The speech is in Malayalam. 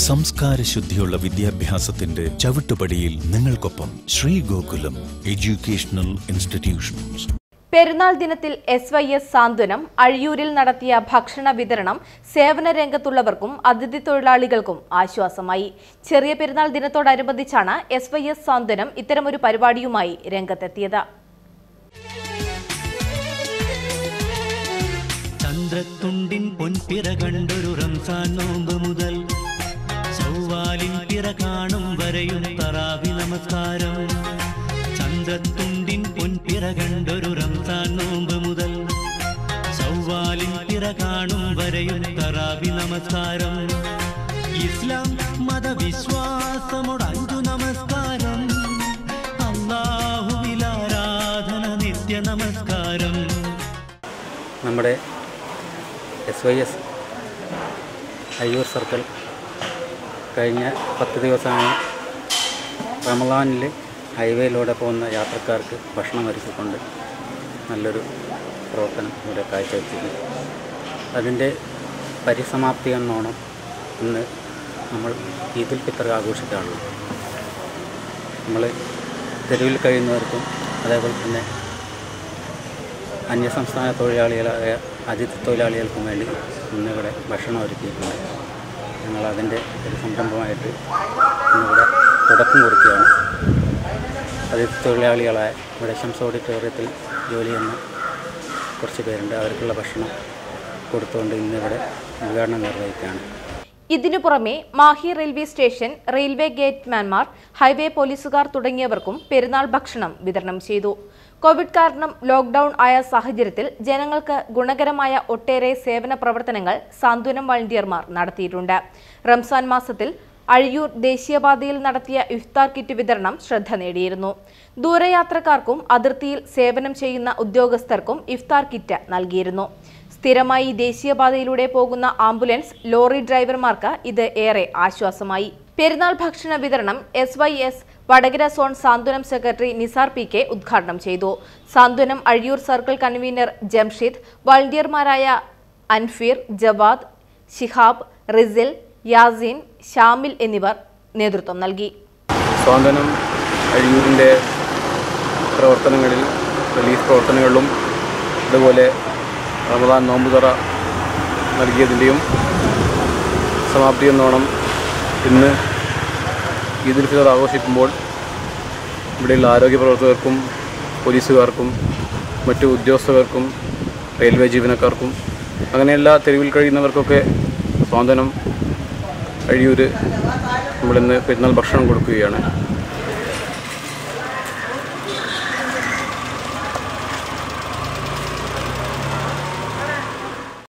സംസ്കാര ശുദ്ധിയുള്ള വിദ്യാഭ്യാസത്തിന്റെ ചവിട്ടുപടിയിൽ നിങ്ങൾക്കൊപ്പം ശ്രീ ഗോകുലം എഡ്യൂക്കേഷണൽ ഇൻസ്റ്റിറ്റ്യൂഷൻസ് പെരുന്നാൾ ദിനത്തിൽ എസ് വൈ എസ് സാന്ത്വനം അഴിയൂരിൽ നടത്തിയ ഭക്ഷണ വിതരണം സേവന രംഗത്തുള്ളവർക്കും അതിഥി തൊഴിലാളികൾക്കും ആശ്വാസമായി ചെറിയ പെരുന്നാൾ ദിനത്തോടനുബന്ധിച്ചാണ് എസ് വൈ എസ് സാന്ത്വനം ഇത്തരമൊരു പരിപാടിയുമായി രംഗത്തെത്തിയത് ചന്ദ്രത്തുണ്ടിൻ പൊൻപിറ കണ്ടൊരു റംസാൻ നോമ്പ് മുതൽ ചൊവ്വാലിൻ പിറ കാണും വരെയും തറാവി നമസ്കാരം ചന്ദ്രത്തുണ്ടിൻ പൊൻപിറ കണ്ടൊരു റംസാൻ നോമ്പ് മുതൽ ചൊവ്വാലിൻ പിറ കാണും വരെയും തറാവി നമസ്കാരം ഇസ്ലാം മതവിശ്വാസമോട് അഞ്ചു നമസ്കാരം അള്ളാഹുവിലാരാധന നിത്യ നമസ്കാരം നമ്മുടെ S Y S Ayyur circle കഴിഞ്ഞ പത്ത് ദിവസമായി റമദാനിൽ ഹൈവേയിലൂടെ പോകുന്ന യാത്രക്കാർക്ക് ഭക്ഷണം ഒരുക്കിക്കൊണ്ട് നല്ലൊരു പ്രവർത്തനം ഇവിടെ കാഴ്ചവെച്ചിട്ടുണ്ട് അതിൻ്റെ പരിസമാപ്തി എന്നോണം ഇന്ന് നമ്മൾ ഈദുൽ ഫിത്തർ ആഘോഷിക്കാറുള്ളത് നമ്മൾ തെരുവിൽ കഴിയുന്നവർക്കും അതേപോലെ തന്നെ അന്യസംസ്ഥാന തൊഴിലാളികളായ അതിഥി തൊഴിലാളികൾക്കും വേണ്ടി ഇന്നിവിടെ ഭക്ഷണം ഒരുക്കിയിട്ടുണ്ട് ഞങ്ങൾ അതിൻ്റെ ഒരു സംരംഭമായിട്ട് ഇന്നിവിടെ തുടക്കം കുറിക്കുകയാണ് അതിഥി തൊഴിലാളികളായ ഇവിടെ ഷംസ് ഓഡിറ്റോറിയത്തിൽ ജോലി ചെയ്യുന്ന കുറച്ച് പേരുണ്ട് അവർക്കുള്ള ഭക്ഷണം കൊടുത്തുകൊണ്ട് ഇന്നിവിടെ ഉദ്ഘാടനം നിർവഹിക്കുകയാണ് ഇതിനു പുറമെ മാഹി റെയിൽവേ സ്റ്റേഷൻ റെയിൽവേ ഗേറ്റ്മാൻമാർ ഹൈവേ പോലീസുകാർ തുടങ്ങിയവർക്കും പെരുന്നാൾ ഭക്ഷണം വിതരണം ചെയ്തു കോവിഡ് കാരണം ലോക്ഡൌൺ ആയ സാഹചര്യത്തിൽ ജനങ്ങൾക്ക് ഗുണകരമായ ഒട്ടേറെ സേവന പ്രവർത്തനങ്ങൾ സാന്ത്വനം വളണ്ടിയർമാർ നടത്തിയിട്ടുണ്ട് റംസാൻ മാസത്തിൽ അഴിയൂർ ദേശീയപാതയിൽ നടത്തിയ ഇഫ്താർ കിറ്റ് വിതരണം ശ്രദ്ധ നേടിയിരുന്നു ദൂരയാത്രക്കാർക്കും അതിർത്തിയിൽ സേവനം ചെയ്യുന്ന ഉദ്യോഗസ്ഥർക്കും ഇഫ്താർ കിറ്റ് നൽകിയിരുന്നു സ്ഥിരമായി ദേശീയപാതയിലൂടെ പോകുന്ന ആംബുലൻസ് ലോറി ഡ്രൈവർമാർക്ക് ഇത് ഏറെ ആശ്വാസമായി പെരുന്നാൾ ഭക്ഷണ വിതരണം S Y S Vadakara zone Santhwanam secretary Nisar P K ഉദ്ഘാടനം ചെയ്തു സാന്ത്വനം അഴിയൂർ സർക്കിൾ കൺവീനർ ജംഷിദ് വളണ്ടിയർമാരായ അൻഫീർ ജവാദ് ഷിഹാബ് റിസിൽ യാസിൻ ഷാമിൽ എന്നിവർ നേതൃത്വം നൽകി സ്വാന്തനം അഴിയൂരിൻ്റെ പ്രവർത്തനങ്ങളിൽ റിലീഫ് പ്രവർത്തനങ്ങളിലും അതുപോലെ റമദാൻ നോമ്പുതറ നൽകിയതിൻ്റെയും സമാപ്തി എന്നോണം ഇന്ന് ഈദുൽ ഫിത്തർ ആഘോഷിക്കുമ്പോൾ ഇവിടെയുള്ള ആരോഗ്യ പ്രവർത്തകർക്കും പോലീസുകാർക്കും മറ്റു ഉദ്യോഗസ്ഥർക്കും റെയിൽവേ ജീവനക്കാർക്കും അങ്ങനെയുള്ള തെരുവിൽ കഴിയുന്നവർക്കൊക്കെ സ്വാന്തനം അഴിയൂർ നമ്മളിന്ന് പെരുന്നാൾ ഭക്ഷണം കൊടുക്കുകയാണ്